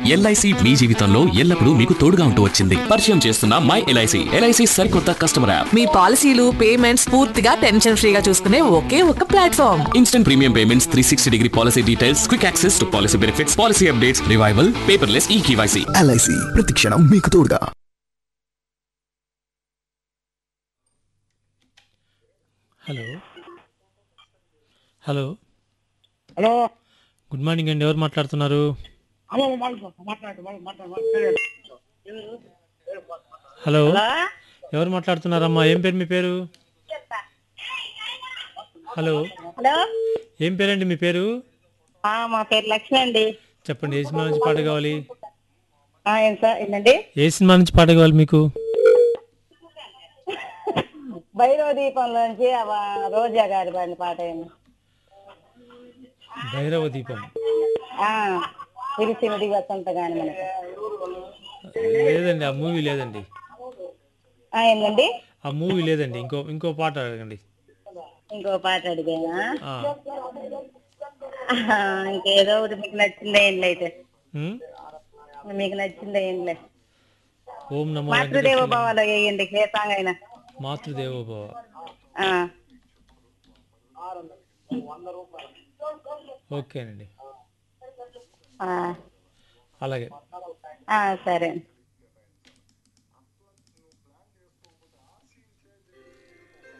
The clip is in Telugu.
ఎల్ఐసి మీ జీవితంలో ఎల్లప్పుడూ మీకు తోడుగా ఉంటూ వచ్చింది పరిచయం చేస్తున్న మై ఎల్ఐసి ఎల్ఐసి సరికొత్త కస్టమర్ యాప్ మీ పాలసీలు పేమెంట్స్ పూర్తిగా టెన్షన్ ఫ్రీగా చూసుకునే ఒకే ఒక platform instant premium payments three sixty degree policy details quick access to policy benefits policy updates revival paperless e KYC LIC ప్రతిక్షణం మీకు తోడుగా hello hello hello good morning అండి ఎవరు మాట్లాడుతున్నారు హలో మాట్లాడు మాట్లాడు మాట్లాడు హలో ఎవరు మాట్లాడుతున్నారమ్మా ఏం పేరు మీ పేరు హలో హలో ఏం పేరండి మీ పేరు ఆ, మా పేరు లక్ష్మి అండి చెప్పండి ఏ సినిమా నుంచి పాట కావాలి ఆ, ఏం సార్ ఏంటండి ఏ సినిమా నుంచి పాట కావాలి మీకు భైరవ దీపంలోంచి ఆ వా- రోజా గారి పాడిన పాట ఏంది భైరవ దీపం ఆ, తిరిసిమిడి వసంత గాని మనకి లేదండి ఆ మూవీ లేదండి ఆ, ఏందండి ఆ మూవీ లేదండి ఇంకో ఇంకో పాట అడగండి ఇంకో పాట అడిగానా ఆ. ఆహా, ఇంకేదో ఒకటి మీకు నచ్చిందే ఏంలే అయితే ఉమ్? మీకు నచ్చిందే ఏంలే ఓం నమో మాతృదేవ వెంకటేశ్వరాయ. భావాలో వేయండి ఏ సాంగ్ అయినా మాతృదేవోభవ ఆ, ఓకేనండి ఆ, అలాగే ఆ, సరే